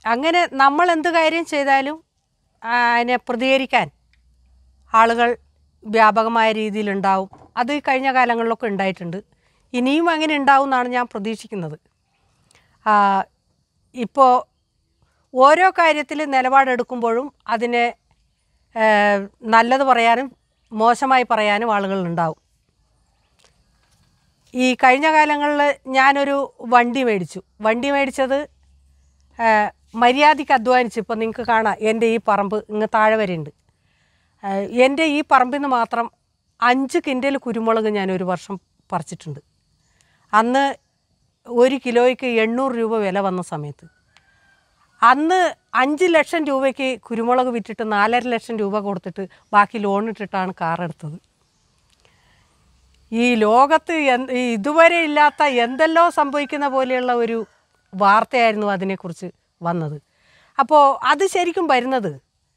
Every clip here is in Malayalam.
അങ്ങനെ നമ്മൾ എന്ത് കാര്യം ചെയ്താലും ആ, അതിനെ പ്രതികരിക്കാൻ ആളുകൾ വ്യാപകമായ രീതിയിലുണ്ടാവും അത് ഈ കഴിഞ്ഞ കാലങ്ങളിലൊക്കെ ഉണ്ടായിട്ടുണ്ട് ഇനിയും അങ്ങനെ ഉണ്ടാവും എന്നാണ് ഞാൻ പ്രതീക്ഷിക്കുന്നത് ഇപ്പോൾ ഓരോ കാര്യത്തിൽ നിലപാടെടുക്കുമ്പോഴും അതിനെ ആ, നല്ലത് പറയാനും മോശമായി പറയാനും ആളുകളുണ്ടാവും ഈ കഴിഞ്ഞ കാലങ്ങളിൽ ഞാനൊരു വണ്ടി മേടിച്ചു വണ്ടി മേടിച്ചത് ആ, മര്യാദയ്ക്ക് അധ്വാനിച്ച് ഇപ്പോൾ നിങ്ങൾക്ക് കാണാം എൻ്റെ ഈ പറമ്പ് ഇങ്ങ് താഴെ വരെയുണ്ട് ആ, എൻ്റെ ഈ പറമ്പിൽ നിന്ന് മാത്രം അഞ്ച് കിൻഡൽ കുരുമുളക് ഞാൻ ഒരു വർഷം പറിച്ചിട്ടുണ്ട് അന്ന് ഒരു കിലോയ്ക്ക് എണ്ണൂറ് രൂപ വില വന്ന സമയത്ത് അന്ന് അഞ്ച് ലക്ഷം രൂപയ്ക്ക് കുരുമുളക് വിറ്റിട്ട് നാലര ലക്ഷം രൂപ കൊടുത്തിട്ട് ബാക്കി ലോൺ ഇട്ടിട്ടാണ് കാർ എടുത്തത് ഈ ലോകത്ത് എന്ത് ഈ ഇതുവരെ ഇല്ലാത്ത എന്തെല്ലോ സംഭവിക്കുന്ന പോലെയുള്ള ഒരു വാർത്തയായിരുന്നു അതിനെക്കുറിച്ച് വന്നത് അപ്പോൾ അത് ശരിക്കും വരുന്നത്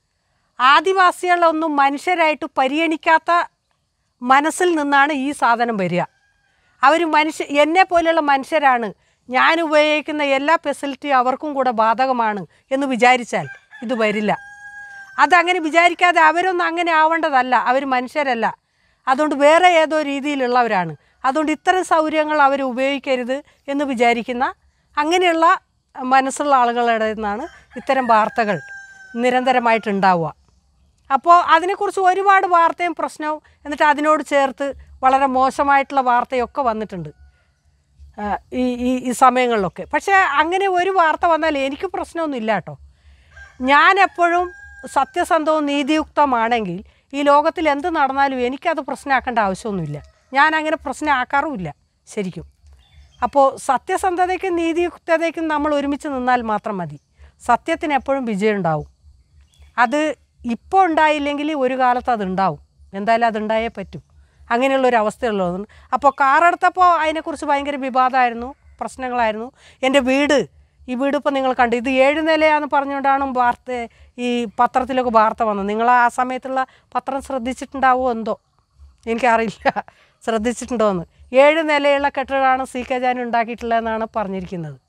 ആദിവാസികളൊന്നും മനുഷ്യരായിട്ട് പരിഗണിക്കാത്ത മനസ്സിൽ നിന്നാണ് ഈ സാധനം വരിക അവർ മനുഷ്യ എന്നെ പോലെയുള്ള മനുഷ്യരാണ് ഞാൻ ഉപയോഗിക്കുന്ന എല്ലാ ഫെസിലിറ്റിയും അവർക്കും കൂടെ ബാധകമാണ് എന്ന് വിചാരിച്ചാൽ ഇത് വരില്ല അതങ്ങനെ വിചാരിക്കാതെ അവരൊന്നും അങ്ങനെ ആവേണ്ടതല്ല അവർ മനുഷ്യരല്ല അതുകൊണ്ട് വേറെ ഏതോ രീതിയിലുള്ളവരാണ് അതുകൊണ്ട് ഇത്തരം സൗകര്യങ്ങൾ അവർ ഉപയോഗിക്കരുത് എന്ന് വിചാരിക്കുന്ന അങ്ങനെയുള്ള മനസ്സുള്ള ആളുകളുടെ നിന്നാണ് ഇത്തരം വാർത്തകൾ നിരന്തരമായിട്ടുണ്ടാവുക അപ്പോൾ അതിനെക്കുറിച്ച് ഒരുപാട് വാർത്തയും പ്രശ്നവും എന്നിട്ട് അതിനോട് ചേർത്ത് വളരെ മോശമായിട്ടുള്ള വാർത്തയൊക്കെ വന്നിട്ടുണ്ട് ആ, ഈ ഈ ഈ സമയങ്ങളിലൊക്കെ പക്ഷേ അങ്ങനെ ഒരു വാർത്ത വന്നാൽ എനിക്ക് പ്രശ്നമൊന്നും ഇല്ല കേട്ടോ ഞാൻ എപ്പോഴും സത്യസന്ധവും നീതിയുക്തമാണെങ്കിൽ ഈ ലോകത്തിൽ എന്ത് നടന്നാലും എനിക്കത് പ്രശ്നമാക്കേണ്ട ആവശ്യമൊന്നുമില്ല ഞാൻ അങ്ങനെ പ്രശ്നമാക്കാറുമില്ല ശരിക്കും അപ്പോൾ സത്യസന്ധതയ്ക്കും നീതിയുക്തതയ്ക്കും നമ്മൾ ഒരുമിച്ച് നിന്നാൽ മാത്രം മതി സത്യത്തിന് എപ്പോഴും വിജയം ഉണ്ടാവും അത് ഇപ്പോൾ ഉണ്ടായില്ലെങ്കിൽ ഒരു കാലത്ത് അത് ഉണ്ടാവും എന്തായാലും അത് ഉണ്ടായേ പറ്റൂ അങ്ങനെയുള്ള ഒരു അവസ്ഥയുള്ളതുകൊണ്ട് അപ്പോൾ കാർ എടുത്തപ്പോൾ അതിനെക്കുറിച്ച് ഭയങ്കര വിവാദമായിരുന്നു പ്രശ്നങ്ങളായിരുന്നു എൻ്റെ വീട് ഈ വീട് ഇപ്പോൾ നിങ്ങൾ കണ്ടു ഇത് ഏഴ് നിലയാന്ന് പറഞ്ഞുകൊണ്ടാണ് വാർത്ത ഈ പത്രത്തിലൊക്കെ വാർത്ത വന്നത് നിങ്ങൾ ആ സമയത്തുള്ള പത്രം ശ്രദ്ധിച്ചിട്ടുണ്ടാവുമോ എന്തോ എനിക്കറിയില്ല ശ്രദ്ധിച്ചിട്ടുണ്ടോ എന്ന് ഏഴ് നിലയുള്ള കെട്ടിടമാണ് സി കെ ജാൻ ഉണ്ടാക്കിയിട്ടുള്ളതെന്നാണ് പറഞ്ഞിരിക്കുന്നത്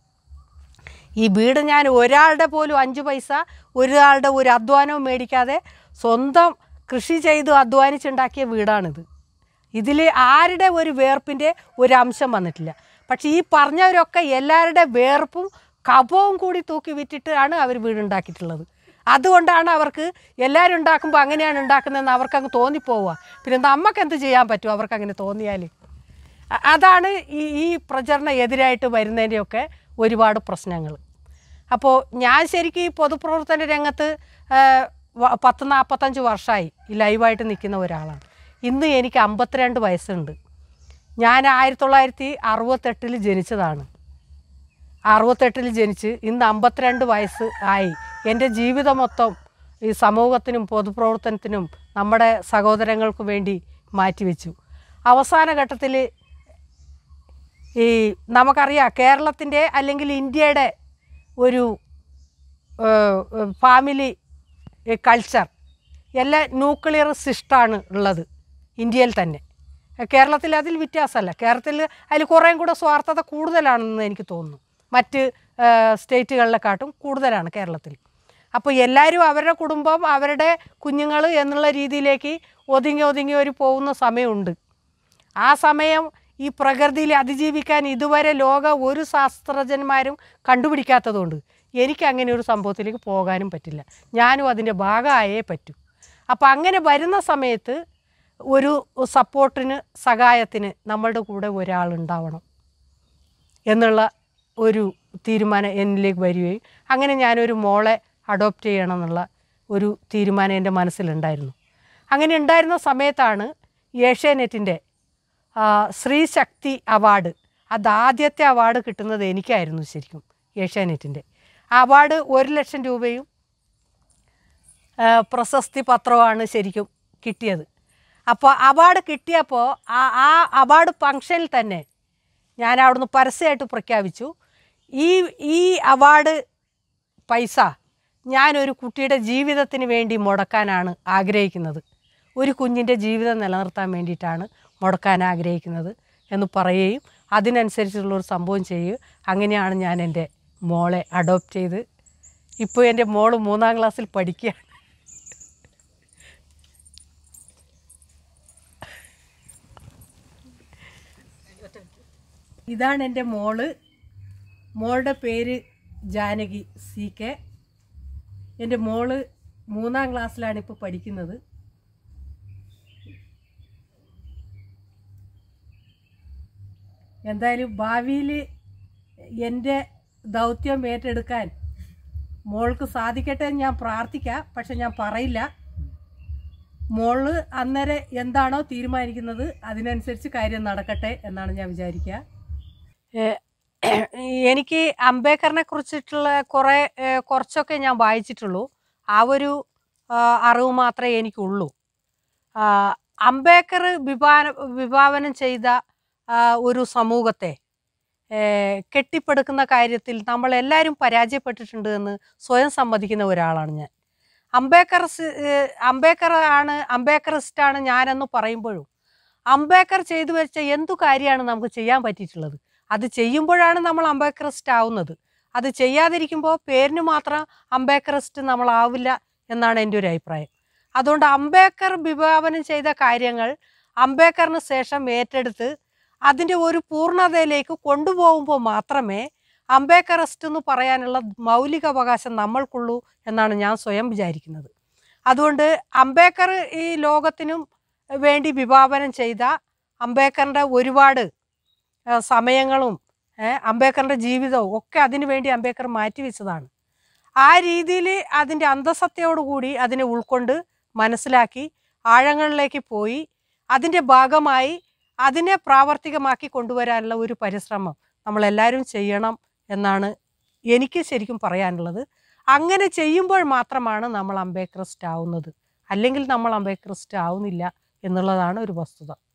ഈ വീട് ഞാൻ ഒരാളുടെ പോലും അഞ്ച് പൈസ ഒരാളുടെ ഒരു അധ്വാനവും മേടിക്കാതെ സ്വന്തം കൃഷി ചെയ്ത് അധ്വാനിച്ചുണ്ടാക്കിയ വീടാണിത് ഇതിൽ ആരുടെ ഒരു വേർപ്പിൻ്റെ ഒരു അംശം വന്നിട്ടില്ല പക്ഷേ ഈ പറഞ്ഞവരൊക്കെ എല്ലാവരുടെ വേർപ്പും കപവും കൂടി തൂക്കി വിറ്റിട്ടാണ് അവർ വീടുണ്ടാക്കിയിട്ടുള്ളത് അതുകൊണ്ടാണ് അവർക്ക് എല്ലാവരും ഉണ്ടാക്കുമ്പോൾ അങ്ങനെയാണ് ഉണ്ടാക്കുന്നതെന്ന് അവർക്കങ്ങ് തോന്നിപ്പോവുക പിന്നെ നമുക്ക് എന്ത് ചെയ്യാൻ പറ്റും അവർക്ക് അങ്ങനെ തോന്നിയാൽ അ- അതാണ് ഈ ഈ പ്രചരണ എതിരായിട്ട് വരുന്നതിൻ്റെയൊക്കെ ഒരുപാട് പ്രശ്നങ്ങൾ അപ്പോൾ ഞാൻ ശരിക്കും ഈ പൊതുപ്രവർത്തന രംഗത്ത് ആ, വ- പത്ത് നാൽപ്പത്തഞ്ച് വർഷമായി ഈ ലൈവായിട്ട് നിൽക്കുന്ന ഒരാളാണ് ഇന്ന് എനിക്ക് അമ്പത്തിരണ്ട് വയസ്സുണ്ട് ഞാൻ ആയിരത്തി തൊള്ളായിരത്തി അറുപത്തെട്ടിൽ ജനിച്ചതാണ് അറുപത്തെട്ടിൽ ജനിച്ച് ഇന്ന് അമ്പത്തിരണ്ട് വയസ്സ് ആയി എൻ്റെ ജീവിതം മൊത്തം ഈ സമൂഹത്തിനും പൊതുപ്രവർത്തനത്തിനും നമ്മുടെ സഹോദരങ്ങൾക്ക് വേണ്ടി മാറ്റിവെച്ചു അവസാന ഘട്ടത്തിൽ ഈ നമുക്കറിയാം കേരളത്തിൻ്റെ അല്ലെങ്കിൽ ഇന്ത്യയുടെ ഒരു ഫാമിലി കൾച്ചർ എല്ലാം ന്യൂക്ലിയർ സിസ്റ്റാണ് ഉള്ളത് ഇന്ത്യയിൽ തന്നെ കേരളത്തിൽ അതിൽ വ്യത്യാസമല്ല കേരളത്തിൽ അതിൽ കുറേയും കൂടെ സ്വാർത്ഥത കൂടുതലാണെന്ന് എനിക്ക് തോന്നുന്നു മറ്റ് സ്റ്റേറ്റുകളിലെക്കാട്ടും കൂടുതലാണ് കേരളത്തിൽ അപ്പോൾ എല്ലാവരും അവരുടെ കുടുംബം അവരുടെ കുഞ്ഞുങ്ങൾ എന്നുള്ള രീതിയിലേക്ക് ഒതുങ്ങി ഒതുങ്ങി ഒരു പോകുന്ന സമയമുണ്ട് ആ സമയം ഈ പ്രകൃതിയിൽ അതിജീവിക്കാൻ ഇതുവരെ ലോക ഒരു ശാസ്ത്രജ്ഞന്മാരും കണ്ടുപിടിക്കാത്തതുകൊണ്ട് എനിക്ക് അങ്ങനെ ഒരു സംഭവത്തിലേക്ക് പോകാനും പറ്റില്ല ഞാനും അതിൻ്റെ ഭാഗമായേ പറ്റൂ അപ്പോൾ അങ്ങനെ വരുന്ന സമയത്ത് ഒരു സപ്പോർട്ടിന് സഹായത്തിന് നമ്മളുടെ കൂടെ ഒരാളുണ്ടാവണം എന്നുള്ള ഒരു തീരുമാനം എന്നിലേക്ക് വരികയും അങ്ങനെ ഞാനൊരു മോളെ അഡോപ്റ്റ് ചെയ്യണം എന്നുള്ള ഒരു തീരുമാനം എൻ്റെ മനസ്സിലുണ്ടായിരുന്നു അങ്ങനെ ഉണ്ടായിരുന്ന സമയത്താണ് ഏഷ്യാനെറ്റിൻ്റെ ശ്രീശക്തി അവാർഡ് അതാദ്യത്തെ അവാർഡ് കിട്ടുന്നത് എനിക്കായിരുന്നു ശരിക്കും ഏഷ്യാനെറ്റിൻ്റെ ആ അവാർഡ് ഒരു ലക്ഷം രൂപയും ആ, പ്രശസ്തി പത്രമാണ് ശരിക്കും കിട്ടിയത് അപ്പോൾ അവാർഡ് കിട്ടിയപ്പോൾ ആ ആ അവാർഡ് ഫങ്ഷനിൽ തന്നെ ഞാൻ അവിടുന്ന് പരസ്യമായിട്ട് പ്രഖ്യാപിച്ചു ഈ ഈ അവാർഡ് പൈസ ഞാനൊരു കുട്ടിയുടെ ജീവിതത്തിന് വേണ്ടി മുടക്കാനാണ് ആഗ്രഹിക്കുന്നത് ഒരു കുഞ്ഞിൻ്റെ ജീവിതം നിലനിർത്താൻ വേണ്ടിയിട്ടാണ് മുടക്കാൻ ആഗ്രഹിക്കുന്നത് എന്ന് പറയുകയും അതിനനുസരിച്ചുള്ളൊരു സംഭവം ചെയ്യുകയും അങ്ങനെയാണ് ഞാൻ എൻ്റെ മോളെ അഡോപ്റ്റ് ചെയ്ത് ഇപ്പോൾ എൻ്റെ മോള് മൂന്നാം ക്ലാസ്സിൽ പഠിക്കുകയാണ് ഇതാണ് എൻ്റെ മോള് മോളുടെ പേര് ജാനകി സി കെ എൻ്റെ മോള് മൂന്നാം ക്ലാസ്സിലാണ് ഇപ്പോൾ പഠിക്കുന്നത് എന്തായാലും ഭാവിയിൽ എൻ്റെ ദൗത്യം ഏറ്റെടുക്കാൻ മോൾക്ക് സാധിക്കട്ടെ എന്ന് ഞാൻ പ്രാർത്ഥിക്കാം പക്ഷെ ഞാൻ പറയില്ല മോള് അന്നേരം എന്താണോ തീരുമാനിക്കുന്നത് അതിനനുസരിച്ച് കാര്യം നടക്കട്ടെ എന്നാണ് ഞാൻ വിചാരിക്കുക എനിക്ക് അംബേദ്കറിനെ കുറിച്ചിട്ടുള്ള കുറേ ഏഹ്, കുറച്ചൊക്കെ ഞാൻ വായിച്ചിട്ടുള്ളൂ ആ ഒരു ആ, അറിവ് മാത്രമേ എനിക്കുള്ളൂ ആ, അംബേദ്കർ വിഭാന വിഭാവനം ചെയ്ത ആ, ഒരു സമൂഹത്തെ ഏഹ്, കെട്ടിപ്പടുക്കുന്ന കാര്യത്തിൽ നമ്മളെല്ലാവരും പരാജയപ്പെട്ടിട്ടുണ്ട് എന്ന് സ്വയം സമ്മതിക്കുന്ന ഒരാളാണ് ഞാൻ അംബേദ്കർ സ്- ഏഹ്, അംബേദ്കർ ആണ് അംബേദ്കറിസ്റ്റാണ് ഞാനെന്ന് പറയുമ്പോഴും അംബേദ്കർ ചെയ്തു വെച്ച എന്തു കാര്യമാണ് നമുക്ക് ചെയ്യാൻ പറ്റിയിട്ടുള്ളത് അത് ചെയ്യുമ്പോഴാണ് നമ്മൾ അംബേദ്കറിസ്റ്റ് ആവുന്നത് അത് ചെയ്യാതിരിക്കുമ്പോൾ പേരിന് മാത്രം അംബേദ്കറിസ്റ്റ് നമ്മളാവില്ല എന്നാണ് എൻ്റെ ഒരു അഭിപ്രായം അതുകൊണ്ട് അംബേദ്കർ വിഭാവനം ചെയ്ത കാര്യങ്ങൾ അംബേദ്കറിന് ശേഷം ഏറ്റെടുത്ത് അതിൻ്റെ ഒരു പൂർണ്ണതയിലേക്ക് കൊണ്ടുപോകുമ്പോൾ മാത്രമേ അംബേദ്കറിസ്റ്റ് എന്ന് പറയാനുള്ള മൗലിക അവകാശം നമ്മൾക്കുള്ളൂ എന്നാണ് ഞാൻ സ്വയം വിചാരിക്കുന്നത് അതുകൊണ്ട് അംബേദ്കർ ഈ ലോകത്തിനും വേണ്ടി വിഭാവനം ചെയ്ത അംബേദ്കറിൻ്റെ ഒരുപാട് ആ, സമയങ്ങളും ഏ, അംബേദ്കറിൻ്റെ ജീവിതവും ഒക്കെ അതിനു വേണ്ടി അംബേദ്കർ മാറ്റിവെച്ചതാണ് ആ രീതിയിൽ അതിൻ്റെ അന്തസത്തയോടുകൂടി അതിനെ ഉൾക്കൊണ്ട് മനസ്സിലാക്കി ആഴങ്ങളിലേക്ക് പോയി അതിൻ്റെ ഭാഗമായി അതിനെ പ്രാവർത്തികമാക്കി കൊണ്ടുവരാനുള്ള ഒരു പരിശ്രമം നമ്മളെല്ലാവരും ചെയ്യണം എന്നാണ് എനിക്ക് ശരിക്കും പറയാനുള്ളത് അങ്ങനെ ചെയ്യുമ്പോൾ മാത്രമാണ് നമ്മൾ അംബേദ്കറിസ്റ്റ് ആവുന്നത് അല്ലെങ്കിൽ നമ്മൾ അംബേദ്കറിസ്റ്റ് ആവുന്നില്ല എന്നുള്ളതാണ് ഒരു വസ്തുത